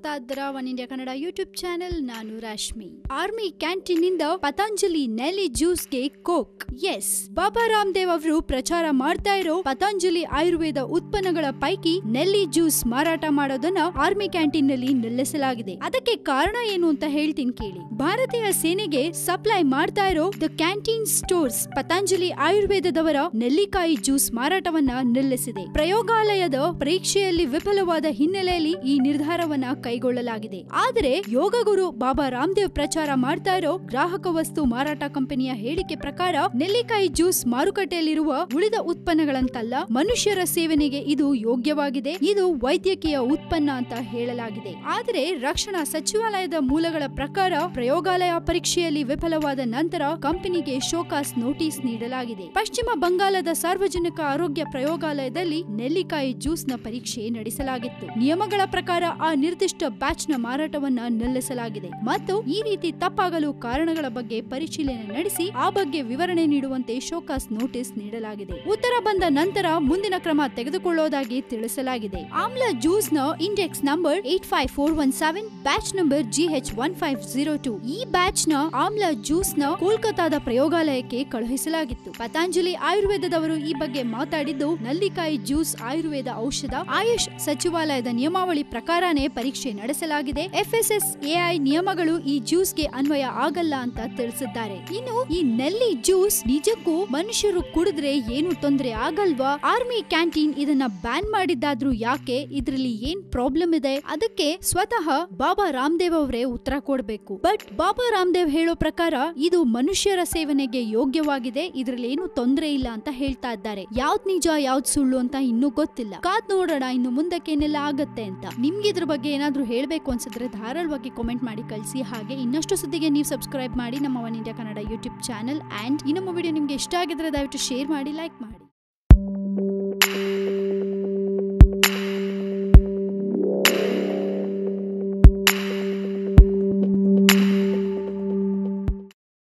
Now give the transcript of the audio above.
ನೋಡ್ತಾ ಇದ್ದೀರಾ One India Kannada YouTube channel ನಾನು ರಾಶ್ಮಿ ಆರ್ಮಿ ಕ್ಯಾಂಟೀನ್ ನಿಂದ ಪತಂಜಲಿ ನೆಲಿ ಜ್ಯೂಸ್ಗೆ ಕೋಕ್ ಎಸ್ ಬಾಬಾ ರಾಮದೇವ್ ಅವರು ಪ್ರಚಾರ ಮಾಡ್ತಾ ಇರೋ ಪತಂಜಲಿ ಆಯುರ್ವೇದ ಉತ್ಪನ್ನಗಳ ಪೈಕಿ ನೆಲ್ಲಿ ಜ್ಯೂಸ್ ಮಾರಾಟ ಮಾಡೋದನ್ನ ಆರ್ಮಿ ಕ್ಯಾಂಟೀನ್ ನಲ್ಲಿ ನಿಲ್ಲಿಸಲಾಗಿದೆ ಅದಕ್ಕೆ ಕಾರಣ ಏನು ಅಂತ ಹೇಳ್ತೀನಿ ಕೇಳಿ ಭಾರತೀಯ ಸೇನೆಗೆ ಸಪ್ಲೈ ಮಾಡ್ತಾ ಇರೋ ದ ಕ್ಯಾಂಟೀನ್ ಸ್ಟೋರ್ಸ್ ಪತಂಜಲಿ ಆಯುರ್ವೇದದವರ ನೆಲ್ಲಿಕಾಯಿ ಜ್ಯೂಸ್ ಮಾರಾಟವನ್ನ ನಿಲ್ಲಿಸಿದೆ ಪ್ರಯೋಗಾಲಯದ ಪರೀಕ್ಷೆಯಲ್ಲಿ ವಿಫಲವಾದ ಹಿನ್ನೆಲೆಯಲ್ಲಿ ಈ ನಿರ್ಧಾರವನ್ನ ಕೈಗೊಳ್ಳಲಾಗಿದೆ ಆದರೆ ಯೋಗ ಗುರು ಬಾಬಾ ರಾಮದೇವ್ ಪ್ರಚಾರ ಮಾಡ್ತಾ ಇರೋ ಗ್ರಾಹಕ ವಸ್ತು ಮಾರಾಟ ಕಂಪನಿಯ ಹೇಳಿಕೆ ಪ್ರಕಾರ ನೆಲ್ಲಿಕಾಯಿ ಜ್ಯೂಸ್ ಮಾರುಕಟ್ಟೆಯಲ್ಲಿರುವ ಉಳಿದ ಉತ್ಪನ್ನಗಳಂತಲ್ಲ ಮನುಷ್ಯರ ಸೇವನೆಗೆ ಇದು ಯೋಗ್ಯವಾಗಿದೆ ಇದು ವೈದ್ಯಕೀಯ ಉತ್ಪನ್ನ ಅಂತ ಹೇಳಲಾಗಿದೆ ಆದರೆ ರಕ್ಷಣಾ ಸಚಿವಾಲಯದ ಮೂಲಗಳ ಪ್ರಕಾರ ಪ್ರಯೋಗಾಲಯ ಪರೀಕ್ಷೆಯಲ್ಲಿ ವಿಫಲವಾದ ನಂತರ ಕಂಪನಿಗೆ ಶೋಕಾಸ್ ನೋಟಿಸ್ ನೀಡಲಾಗಿದೆ ಪಶ್ಚಿಮ ಬಂಗಾಳದ ಸಾರ್ವಜನಿಕ ಆರೋಗ್ಯ ಪ್ರಯೋಗಾಲಯದಲ್ಲಿ ನೆಲ್ಲಿಕಾಯಿ ಜ್ಯೂಸ್ ನ ಪರೀಕ್ಷೆ ನಡೆಸಲಾಗಿತ್ತು ನಿಯಮಗಳ ಪ್ರಕಾರ ಆ ನಿರ್ದಿಷ್ಟ ಬ್ಯಾಚ್ ನ ಮಾರಾಟವನ್ನ ನಿಲ್ಲಿಸಲಾಗಿದೆ ಮತ್ತು ಈ ರೀತಿ ತಪ್ಪಾಗಲು ಕಾರಣಗಳ ಬಗ್ಗೆ ಪರಿಶೀಲನೆ ನಡೆಸಿ ಆ ಬಗ್ಗೆ ವಿವರಣೆ ನೀಡುವಂತೆ ಶೋಕಾಸ್ ನೋಟಿಸ್ ನೀಡಲಾಗಿದೆ ಉತ್ತರ ಬಂದ ನಂತರ ಮುಂದಿನ ಕ್ರಮ ತೆಗೆದುಕೊಳ್ಳೋದಾಗಿ ತಿಳಿಸಲಾಗಿದೆ ಆಮ್ಲ ಜ್ಯೂಸ್ ನ index number eight five four one seven batch number G H one five zero two ಈ ಬ್ಯಾಚ್ ನ ಆಮ್ಲ ಜ್ಯೂಸ್ ನ ಕೋಲ್ಕತಾದ ಪ್ರಯೋಗಾಲಯಕ್ಕೆ ಕಳುಹಿಸಲಾಗಿತ್ತು ಪತಾಂಜಲಿ ಆಯುರ್ವೇದದವರು ಈ ಬಗ್ಗೆ ಮಾತಾಡಿದ್ದು ನಲ್ಲಿಕಾಯಿ ಜ್ಯೂಸ್ ಆಯುರ್ವೇದ ಔಷಧ ಆಯುಷ್ ಸಚಿವಾಲಯದ ನಿಯಮಾವಳಿ ಪ್ರಕಾರನೇ ಪರೀಕ್ಷೆ ನಡೆಸಲಾಗಿದೆ ಎಫ್ಎಸ್ಎಸ್ ಎಐ ನಿಯಮಗಳು ಈ ಜ್ಯೂಸ್ಗೆ ಅನ್ವಯ ಆಗಲ್ಲ ಅಂತ ತಿಳಿಸಿದ್ದಾರೆ ಇನ್ನು ಈ ನೆಲ್ಲಿ ಜ್ಯೂಸ್ ನಿಜಕ್ಕೂ ಮನುಷ್ಯರು ಕುಡಿದ್ರೆ ಏನು ತೊಂದರೆ ಆಗಲ್ವಾ ಆರ್ಮಿ ಕ್ಯಾಂಟೀನ್ ಇದನ್ನ ಬ್ಯಾನ್ ಮಾಡಿದ್ದಾದ್ರೂ ಯಾಕೆ ಇದ್ರಲ್ಲಿ ಏನ್ ಪ್ರಾಬ್ಲಮ್ ಇದೆ ಅದಕ್ಕೆ ಸ್ವತಃ ಬಾಬಾ ರಾಮದೇವ್ ಅವರೇ ಉತ್ತರ ಕೊಡ್ಬೇಕು ಬಟ್ ಬಾಬಾ ರಾಮದೇವ್ ಹೇಳೋ ಪ್ರಕಾರ ಇದು ಮನುಷ್ಯರ ಸೇವನೆಗೆ ಯೋಗ್ಯವಾಗಿದೆ ಇದ್ರಲ್ಲಿ ಏನು ತೊಂದರೆ ಇಲ್ಲ ಅಂತ ಹೇಳ್ತಾ ಇದ್ದಾರೆ ಯಾವ್ದ್ ನಿಜ ಯಾವ್ದ್ ಸುಳ್ಳು ಅಂತ ಇನ್ನೂ ಗೊತ್ತಿಲ್ಲ ಕಾದ್ ನೋಡೋಣ ಇನ್ನು ಮುಂದಕ್ಕೆ ಏನೆಲ್ಲ ಆಗತ್ತೆ ಅಂತ ನಿಮ್ಗೆ ಇದ್ರ ಬಗ್ಗೆ ಏನಾದ್ರೂ ಹೇಳ್ಬೇಕು ಅನ್ಸಿದ್ರೆ ಧಾರಾಳವಾಗಿ ಕಾಮೆಂಟ್ ಮಾಡಿ ಕಳಿಸಿ ಹಾಗೆ ಇನ್ನಷ್ಟು ಸುದ್ದಿಗೆ ನೀವು ಸಬ್ಸ್ಕ್ರೈಬ್ ಮಾಡಿ ನಮ್ಮ One India Kannada YouTube channel and ಈ ನಮ್ಮ ವಿಡಿಯೋ ನಿಮ್ಗೆ ಇಷ್ಟ ಆಗಿದ್ರೆ ದಯವಿಟ್ಟು ಶೇರ್ ಮಾಡಿ ಲೈಕ್ ಮಾಡಿ